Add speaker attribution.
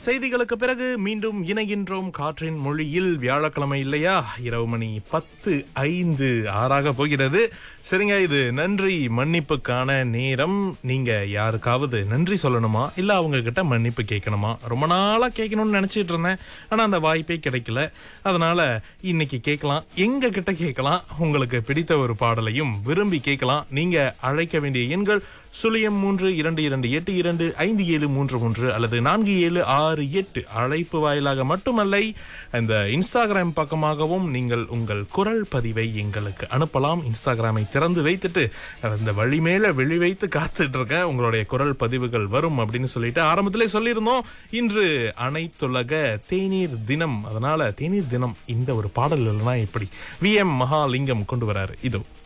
Speaker 1: செய்திகளுக்கு பிறகு மீண்டும் இணைகின்றோம் காற்றின் மொழியில் வியாழக்கிழமை இல்லையா இரவு மணி பத்து ஐந்து ஆறாக போகிறது சரிங்க இது நன்றி மன்னிப்புக்கான நேரம் நீங்க யாருக்காவது நன்றி சொல்லணுமா இல்ல அவங்க கிட்ட மன்னிப்பு கேட்கணுமா ரொம்ப நாளா கேட்கணும்னு நினைச்சிட்டு இருந்தேன் ஆனா அந்த வாய்ப்பே கிடைக்கல அதனால இன்னைக்கு கேட்கலாம் எங்க கிட்ட கேட்கலாம் உங்களுக்கு பிடித்த ஒரு பாடலையும் விரும்பி கேட்கலாம் நீங்க அழைக்க வேண்டிய எண்கள் சுழியம் மூன்று இரண்டு இரண்டு எட்டு இரண்டு ஐந்து ஏழு மூன்று மூன்று அல்லது நான்கு ஏழு ஆறு எட்டு அழைப்பு வாயிலாக மட்டுமல்ல இந்த இன்ஸ்டாகிராம் பக்கமாகவும் நீங்கள் உங்கள் குரல் பதிவை எங்களுக்கு அனுப்பலாம் இன்ஸ்டாகிராமை திறந்து வைத்துட்டு அந்த வழி மேல வெளி வைத்து காத்துட்டு இருக்கேன் உங்களுடைய குரல் பதிவுகள் வரும் அப்படின்னு சொல்லிட்டு ஆரம்பத்திலே சொல்லியிருந்தோம் இன்று அனைத்துலக தேநீர் தினம் அதனால தேநீர் தினம் இந்த ஒரு பாடல் இல்லைன்னா எப்படி வி எம் மகாலிங்கம் கொண்டு வராரு இதோ